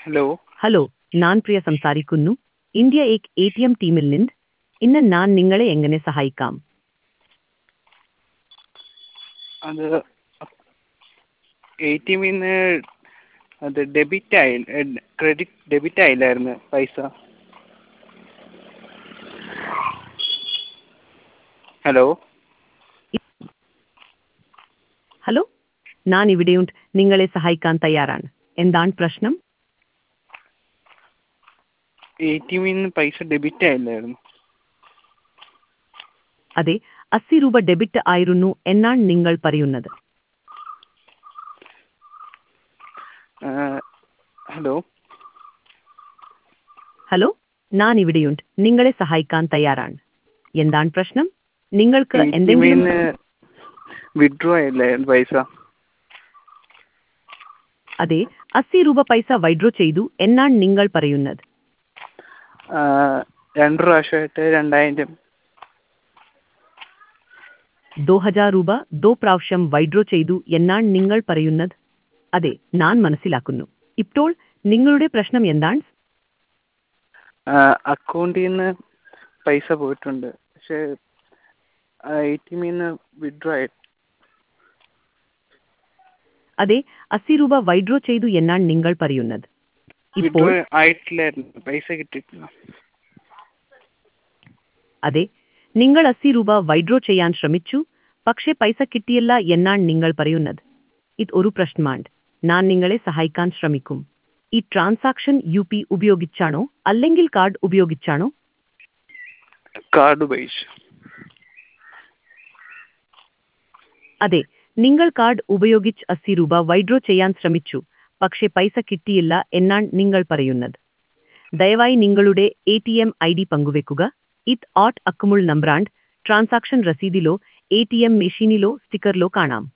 hello hello ഞാൻ പ്രിയ സംസാരിക്കുന്നു India ഏക് എ ടി എം ടീമിൽ നിന്ന് ഇന്ന് ഞാൻ നിങ്ങളെ എങ്ങനെ സഹായിക്കാം അത് എ ടി എമ്മിൽ നിന്ന് അത് ഡെബിറ്റ് ആയി ക്രെഡിറ്റ് ഡെബിറ്റ് ആയില്ലായിരുന്നു പൈസ ഹലോ ഹലോ ഞാൻ ഇവിടെയുണ്ട് നിങ്ങളെ സഹായിക്കാൻ തയ്യാറാണ് എന്താണ് പ്രശ്നം എ ടി എമ്മിൽ നിന്ന് പൈസ ഡെബിറ്റ് ആയില്ലായിരുന്നു അതെ അസി രൂപ ഡെബിറ്റ് ആയിരുന്നു എന്നാണ് നിങ്ങൾ പറയുന്നത് ആ, ഹലോ ഹലോ ഞാൻ ഇവിടെയുണ്ട് നിങ്ങളെ സഹായിക്കാൻ തയ്യാറാണ് എന്താണ് പ്രശ്നം നിങ്ങൾക്ക് എ ടി എമ്മിൽ എന്തെങ്കിലും നിന്ന് വിഡ്രോ ആയില്ലായിരുന്നു പൈസ അതെ അസി രൂപ പൈസ വൈഡ്രോ ചെയ്തു എന്നാണ് നിങ്ങൾ പറയുന്നത് ആ, രണ്ട് പ്രാവശ്യമായിട്ട് രണ്ടായിരം ദോ ഹജാർ രൂപ ദോ പ്രാവശ്യം വൈഡ്രോ ചെയ്തു എന്നാണ് നിങ്ങൾ പറയുന്നത് അതെ ഞാൻ മനസ്സിലാക്കുന്നു ഇപ്പോൾ നിങ്ങളുടെ പ്രശ്നം എന്താണ് അക്കൗണ്ടിൽ നിന്ന് പൈസ പോയിട്ടുണ്ട് പക്ഷേ എ ടി എമ്മിൽ നിന്ന് വിഡ്രോ ആയി അതെ അസി രൂപ വൈഡ്രോ ചെയ്തു എന്നാണ് നിങ്ങൾ പറയുന്നത് ഇപ്പോൾ വിഡ്രോ ആയിട്ടില്ലായിരുന്നു പൈസ കിട്ടിയിട്ടില്ല അതെ നിങ്ങൾ അസി രൂപ വൈഡ്രോ ചെയ്യാൻ ശ്രമിച്ചു പക്ഷേ പൈസ കിട്ടിയില്ല എന്നാണ് നിങ്ങൾ പറയുന്നത് ഇത് ഒരു പ്രശ്നമാണ് ഞാൻ നിങ്ങളെ സഹായിക്കാൻ ശ്രമിക്കും ഈ ട്രാൻസാക്ഷൻ യു പി ഉപയോഗിച്ചാണോ അല്ലെങ്കിൽ കാർഡ് ഉപയോഗിച്ചാണോ കാർഡ് ഉപയോഗിച്ചു അതെ നിങ്ങൾ കാർഡ് ഉപയോഗിച്ച് അസി രൂപ വൈഡ്രോ ചെയ്യാൻ ശ്രമിച്ചു പക്ഷേ പൈസ കിട്ടിയില്ല എന്നാണ് നിങ്ങൾ പറയുന്നത് ദയവായി നിങ്ങളുടെ A T M I D പങ്കുവെക്കുക ഇത് ഓട്ട് അക്കമുൾ നമ്പറാണ്ട് ട്രാൻസാക്ഷൻ രസീതിലോ എ ടി എം മെഷീനിലോ സ്റ്റിക്കറിലോ കാണാം